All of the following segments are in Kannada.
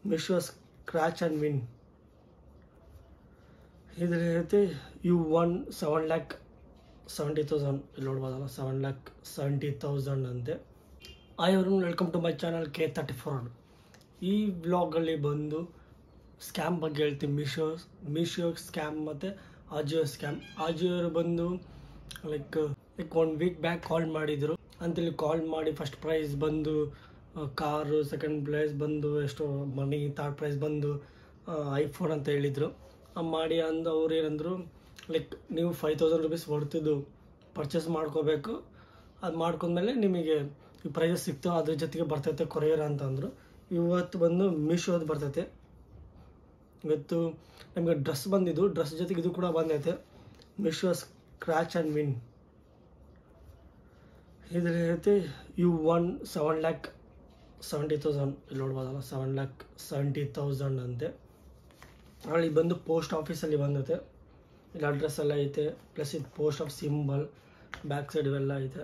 ಮಿಶೋ ಸ್ಕ್ರ್ಯಾಚ್ ಆ್ಯಂಡ್ ವಿನ್ ಇದರೈತೆ you one seven lakh seventy thousand ಇಲ್ಲಿ ನೋಡ್ಬೋದಲ್ಲ ಸೆವೆನ್ ಲ್ಯಾಕ್ ಸೆವೆಂಟಿ ತೌಸಂಡ್ ಅಂತೆ ಐ ಅವರು welcome to my channel K thirty four ಈ ವ್ಲಾಗಲ್ಲಿ ಬಂದು ಸ್ಕ್ಯಾಮ್ ಬಗ್ಗೆ ಹೇಳ್ತೀನಿ ಮೀಶೋ ಮೀಶೋ ಸ್ಕ್ಯಾಮ್ ಮತ್ತು ಆಜಿಯೋ ಸ್ಕ್ಯಾಮ್ ಆಜಿಯೋರು ಬಂದು like like one week back call ಮಾಡಿದರು ಅಂತೇಳಿ ಕಾಲ್ ಮಾಡಿ ಫಸ್ಟ್ ಪ್ರೈಸ್ ಬಂದು ಕಾರು ಸೆಕೆಂಡ್ ಪ್ರೈಸ್ ಬಂದು ಎಷ್ಟು ಮನಿ ಥರ್ಡ್ ಪ್ರೈಸ್ ಬಂದು ಐಫೋನ್ ಅಂತ ಹೇಳಿದರು ಮಾಡಿ ಅಂದು ಅವ್ರು ಏನಂದರು ಲೈಕ್ ನೀವು ಫೈವ್ ತೌಸಂಡ್ ರುಪೀಸ್ ಹೊಡ್ತಿದ್ದು ಪರ್ಚೇಸ್ ಮಾಡ್ಕೋಬೇಕು ಅದು ಮಾಡ್ಕೊಂಡ್ಮೇಲೆ ನಿಮಗೆ ಈ ಪ್ರೈಸಸ್ ಸಿಕ್ತು ಅದ್ರ ಜೊತೆಗೆ ಬರ್ತೈತೆ ಕೊರಿಯರ್ ಅಂತಂದರು ಇವತ್ತು ಬಂದು ಮೀಶೋದು ಬರ್ತೈತೆ ಇವತ್ತು ನಮಗೆ ಡ್ರೆಸ್ ಬಂದಿದ್ದು ಡ್ರೆಸ್ ಜೊತೆಗೆ ಇದು ಕೂಡ ಬಂದೈತೆ ಮೀಶೋ ಸ್ಕ್ರ್ಯಾಚ್ ಆ್ಯಂಡ್ ವಿನ್ ಇದರೈತೆ you one seven lakh seventy thousand ಇಲ್ಲಿ ನೋಡ್ಬೋದಲ್ಲ ಸೆವೆನ್ ಲ್ಯಾಕ್ ಸೆವೆಂಟಿ ತೌಸಂಡ್ ಅಂತೆ ಅಲ್ಲಿ ಬಂದು ಪೋಸ್ಟ್ ಆಫೀಸಲ್ಲಿ ಬಂದೈತೆ ಇಲ್ಲಿ ಅಡ್ರೆಸ್ ಎಲ್ಲ ಐತೆ ಪ್ಲಸ್ ಇದು post of symbol back side ಇವೆಲ್ಲ ಐತೆ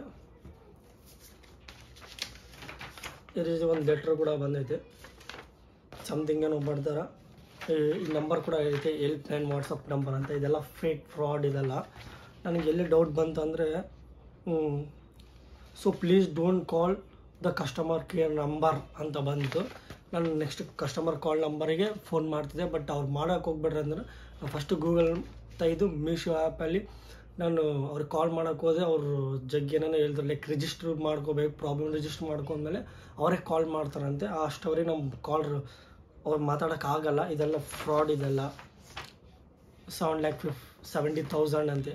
ಈ ರೀತಿ ಒಂದು ಲೆಟ್ರ್ ಕೂಡ ಬಂದೈತೆ ಸಮಥಿಂಗ್ ಏನೋ ಬರ್ತಾರ ಈ ನಂಬರ್ ಕೂಡ ಐತೆ ಎಲ್ಪ್ ಲೈನ್ ವಾಟ್ಸಪ್ ನಂಬರ್ ಅಂತ ಇದೆಲ್ಲ ಫೇಕ್ ಫ್ರಾಡ್ ಇದೆಲ್ಲ ನನಗೆ ಎಲ್ಲಿ ಡೌಟ್ ಬಂತಂದರೆ so please don't call the customer care number ಅಂತ ಬಂತು ನಾನು ನೆಕ್ಸ್ಟ್ ಕಸ್ಟಮರ್ ಕಾಲ್ ನಂಬರಿಗೆ ಫೋನ್ ಮಾಡ್ತಿದ್ದೆ ಬಟ್ ಅವ್ರು ಮಾಡೋಕೆ ಹೋಗ್ಬೇಡ್ರಿ ಅಂದ್ರೆ ಫಸ್ಟು ಗೂಗಲ್ ತೆಗೆದು ಮೀಶೋ ಆ್ಯಪಲ್ಲಿ ನಾನು ಅವ್ರಿಗೆ ಕಾಲ್ ಮಾಡೋಕೆ ಹೋದೆ ಅವರು ಜಗ್ ಏನೇನೋ ಹೇಳ್ತಾರೆ ಲೈಕ್ ರಿಜಿಸ್ಟರ್ ಮಾಡ್ಕೋಬೇಕು ಪ್ರಾಬ್ಲಮ್ ರಿಜಿಸ್ಟರ್ ಮಾಡ್ಕೊಂಡ್ಮೇಲೆ ಅವರೇ ಕಾಲ್ ಮಾಡ್ತಾರಂತೆ ಅಷ್ಟವರೆಗೆ ನಮ್ಮ ಕಾಲ್ ಅವ್ರು ಮಾತಾಡೋಕ್ಕಾಗಲ್ಲ ಇದೆಲ್ಲ ಫ್ರಾಡ್ ಇದೆಲ್ಲ ಸೆವೆನ್ ಲ್ಯಾಕ್ ಫಿಫ್ ಸೆವೆಂಟಿ ತೌಸಂಡ್ ಅಂತೆ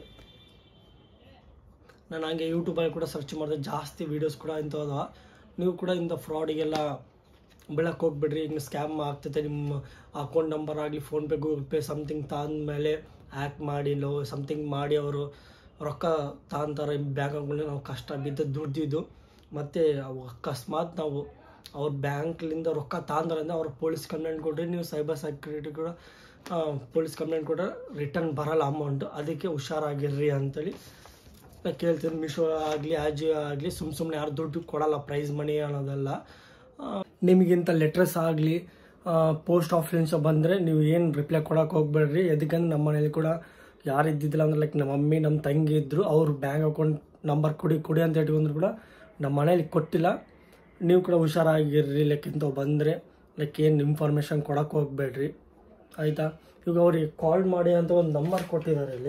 ನಾನು ಹಂಗೆ ಯೂಟ್ಯೂಬಲ್ಲಿ ಕೂಡ ಸರ್ಚ್ ಮಾಡಿದೆ ಜಾಸ್ತಿ ವೀಡಿಯೋಸ್ ಕೂಡ ಇಂಥವು ನೀವು ಕೂಡ ಇಂಥ ಫ್ರಾಡಿಗೆಲ್ಲ ಬೀಳಕ್ಕೆ ಹೋಗ್ಬಿಡ್ರಿ ಹಿಂಗೆ ಸ್ಕ್ಯಾಮ್ ಆಗ್ತೈತೆ ನಿಮ್ಮ ಅಕೌಂಟ್ ನಂಬರ್ ಆಗಲಿ ಫೋನ್ಪೇ ಗೂಗಲ್ ಪೇ ಸಮಥಿಂಗ್ ತಂದಮೇಲೆ ಆ್ಯಕ್ಟ್ ಮಾಡಿ ಲೋ ಸಮಥಿಂಗ್ ಮಾಡಿ ಅವರು ರೊಕ್ಕ ತಾಂತಾರೆ ಬ್ಯಾಂಕ್ ಅಕೌಂಟ್ ನಾವು ಕಷ್ಟ ಬಿದ್ದು ದುಡ್ದಿದ್ದು ಮತ್ತು ಅವು ಅಕಸ್ಮಾತ್ ನಾವು ಅವ್ರ ಬ್ಯಾಂಕ್ಲಿಂದ ರೊಕ್ಕ ತಾಂದ್ರಂದ್ರೆ ಅವ್ರು ಪೊಲೀಸ್ ಕಂಪ್ಲೇಂಟ್ ಕೊಟ್ಟರೆ ನೀವು ಸೈಬರ್ ಸೆಕ್ಯೂರಿಟಿ ಕೂಡ ಪೊಲೀಸ್ ಕಂಪ್ಲೇಂಟ್ ಕೊಟ್ಟರೆ ರಿಟರ್ನ್ ಬರಲ್ಲ ಅಮೌಂಟು ಅದಕ್ಕೆ ಹುಷಾರಾಗಿರ್ರಿ ಅಂತೇಳಿ ನಾನು ಕೇಳ್ತೀನಿ ಮೀಶೋ ಆಗಲಿ ಆಜಿಯೋ ಆಗಲಿ ಸುಮ್ಮ ಸುಮ್ಮನೆ ಯಾರು ದುಡ್ಡು ಕೊಡಲ್ಲ ಪ್ರೈಸ್ ಮನಿ ಅನ್ನೋದೆಲ್ಲ ನಿಮಗಿಂತ ಲೆಟ್ರಸ್ ಆಗಲಿ ಪೋಸ್ಟ್ ಆಫೀಸಿಂದ ಬಂದರೆ ನೀವು ಏನು ರಿಪ್ಲೈ ಕೊಡೋಕೆ ಹೋಗ್ಬೇಡ್ರಿ ಎದಕ್ಕಂದ್ರೆ ನಮ್ಮ ಮನೇಲಿ ಕೂಡ ಯಾರು ಇದ್ದಿದ್ದಿಲ್ಲ ಅಂದ್ರೆ ಲೈಕ್ ನಮ್ಮ ಮಮ್ಮಿ ನಮ್ಮ ತಂಗಿ ಇದ್ದರು ಅವ್ರು ಬ್ಯಾಂಕ್ ಅಕೌಂಟ್ ನಂಬರ್ ಕೊಡಿ ಕೊಡಿ ಅಂತ ಇಟ್ಕೊಂಡ್ರು ಕೂಡ ನಮ್ಮ ಮನೇಲಿ ಕೊಟ್ಟಿಲ್ಲ ನೀವು ಕೂಡ ಹುಷಾರಾಗಿರ್ರಿ ಲೈಕ್ ಇಂಥವು ಬಂದರೆ ಲೈಕ್ ಏನು ಇನ್ಫಾರ್ಮೇಷನ್ ಕೊಡೋಕೆ ಹೋಗ್ಬೇಡ್ರಿ ಆಯಿತಾ ಇವಾಗ ಅವ್ರಿಗೆ ಕಾಲ್ ಮಾಡಿ ಅಂತ ಒಂದು ನಂಬರ್ ಕೊಟ್ಟಿದ್ದಾರೆ ಇಲ್ಲಿ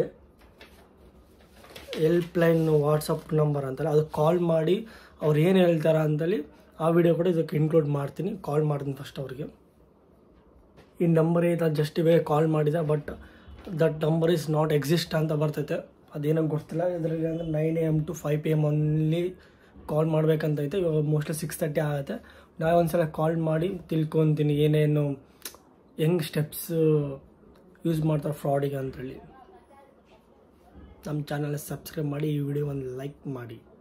ಹೆಲ್ಪ್ ಲೈನ್ ವಾಟ್ಸಪ್ ನಂಬರ್ ಅಂತಲ್ಲ ಅದು ಕಾಲ್ ಮಾಡಿ ಅವ್ರು ಏನು ಹೇಳ್ತಾರೆ ಅಂತೇಳಿ ಆ ವಿಡಿಯೋ ಕೂಡ ಇದಕ್ಕೆ ಇನ್ಕ್ಲೂಡ್ ಮಾಡ್ತೀನಿ ಕಾಲ್ ಮಾಡ್ತೀನಿ ಫಸ್ಟ್ ಅವ್ರಿಗೆ ಈ ನಂಬರ್ ಇದು ಜಸ್ಟ್ ಇವಾಗ ಕಾಲ್ ಮಾಡಿದೆ but that number is not exist ಅಂತ ಬರ್ತೈತೆ ಅದೇನೋ ಗೊತ್ತಿಲ್ಲ ಇದರಲ್ಲಿ ಅಂದರೆ nine A M two five P M only call ಮಾಡ್ಬೇಕಂತೈತೆ ಇವಾಗ ಮೋಸ್ಟ್ಲಿ ಸಿಕ್ಸ್ ತರ್ಟಿ ಆಗುತ್ತೆ ನಾನು ಒಂದ್ಸಲ ಕಾಲ್ ಮಾಡಿ ತಿಳ್ಕೊತೀನಿ ಏನೇನು ಹೆಂಗೆ ಸ್ಟೆಪ್ಸ್ ಯೂಸ್ ಮಾಡ್ತಾರೆ ಫ್ರಾಡಿಗೆ ಅಂತೇಳಿ ನಮ್ಮ ಚಾನಲ್ ಸಬ್ಸ್ಕ್ರೈಬ್ ಮಾಡಿ ಈ ವಿಡಿಯೋ ಒಂದು ಲೈಕ್ ಮಾಡಿ